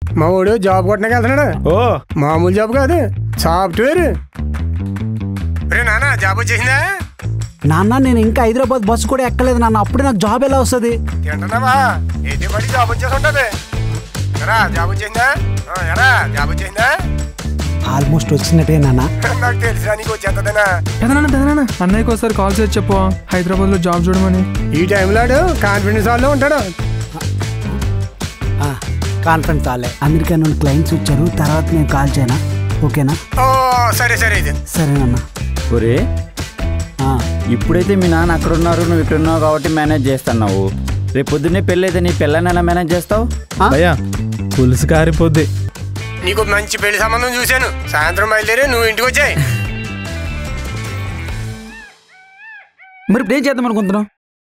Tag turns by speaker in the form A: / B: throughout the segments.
A: మా వాడు జాబ్ కొట్టడానికి వెళ్తున్నాడు
B: ఓ
A: మామూలు జాబ్ కాదు సాఫ్ట్వేర్ రే నాన్న జాబ్ వచ్చేసిందా
C: నాన్న నేను ఇంకా హైదరాబాద్ బస్సు కూడా ఎక్కలేదు నాన్న అప్పుడే నాకు జాబ్ ఎలా వస్తుంది
A: తింటున్నావా ఏంటి పడి జాబ్ వచ్చేసి ఉంటుంది ఎరా జాబ్ వచ్చేసిందా ఆ, ఎరా జాబ్ వచ్చేసిందా
C: ఆల్మోస్ట్ వచ్చినట్టే నాన్న
A: నాకు తెలుసా నీకు వచ్చేస్తుందనా
D: పెదనాన్న పెదనాన్న అన్నయ్యకి ఒకసారి కాల్ చేసి చెప్పు హైదరాబాద్ లో జాబ్ చూడమని
A: ఈ టైంలో ఆడు కాన్ఫిడెన్స్ హాల్లో ఉంటాడు
C: కాన్ఫరెన్స్ కాలే అమెరికా నుండి క్లయింట్స్ వచ్చారు తర్వాత నేను కాల్ చేయనా ఓకేనా
A: ఓ సరే సరే ఇది
C: సరేనన్నా
B: ఒరే
C: ఆ,
B: ఇప్పుడైతే మీ నాన్న అక్కడ ఉన్నారు నువ్వు ఇక్కడ ఉన్నావు కాబట్టి మేనేజ్ చేస్తున్నావు రేపు పొద్దున్నే పెళ్ళి అయితే నీ పిల్లని ఎలా మేనేజ్ చేస్తావు
C: ఆ?
E: భయ్యా పులుసు కారిపోద్ది
A: నీకు మంచి పెళ్లి సంబంధం చూశాను సాయంత్రం బయలుదేరి నువ్వు ఇంటికి వచ్చాయి
B: మరి ఇప్పుడు ఏం చేద్దాం అనుకుంటున్నావు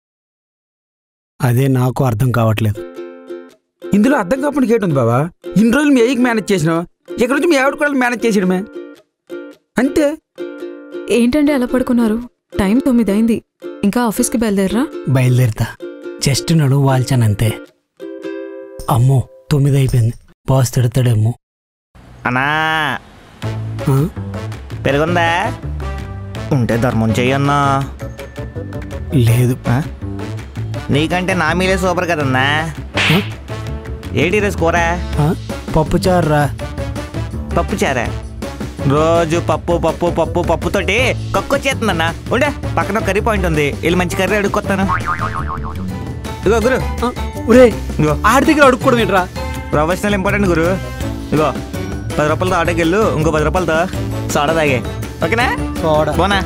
C: అదే నాకు అర్థం కావట్లేదు
F: ఇందులో అర్థం కాకుండా గేట్ బాబా ఇన్ని రోజులు మీ అయ్యకి మేనేజ్ చేసినావు ఇక్కడ నుంచి మీ ఆవిడ కూడా మేనేజ్ చేసేయడమే అంతే
G: ఏంటండి అలా పడుకున్నారు టైం తొమ్మిది అయింది ఇంకా ఆఫీస్కి బయలుదేరరా
C: బయలుదేరుతా జస్ట్ నడుము వాల్చానంతే అమ్మో తొమ్మిది అయిపోయింది బాస్ తిడతాడేమో
H: అన్నా
C: ఆ?
H: పెరుగుందా ఉంటే ధర్మం చెయ్యన్నా
C: లేదు
H: నీకంటే నా మీలే సూపర్ కదన్నా
C: ఆ?
H: ఏంటి రేసు కూర
C: ఆ? పప్పుచారు రా
H: పప్పు చారా రోజు పప్పు పప్పు పప్పు పప్పుతోటి కక్కొచ్చేస్తుందన్నా ఉండే పక్కన కర్రీ పాయింట్ ఉంది వెళ్ళి మంచి కర్రీ అడుక్కొస్తాను ఇగో గురు
C: ఒరే
H: ఇగో
C: ఆడి దగ్గర అడుక్కోవడం ఏంట్రా
H: ప్రొఫెషనల్ ఇంపార్టెంట్ గురు ఇగో పది రూపాయలతో ఆటోకి వెళ్ళు ఇంకో పది రూపాయలతో సోడా తాగే ఓకేనా
C: సోడా.
H: పోనా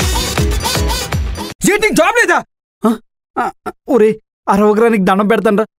F: ఏంటి జాబ్ లేదా
C: ఒరే అరవగ్రానికి దండం పెడతాను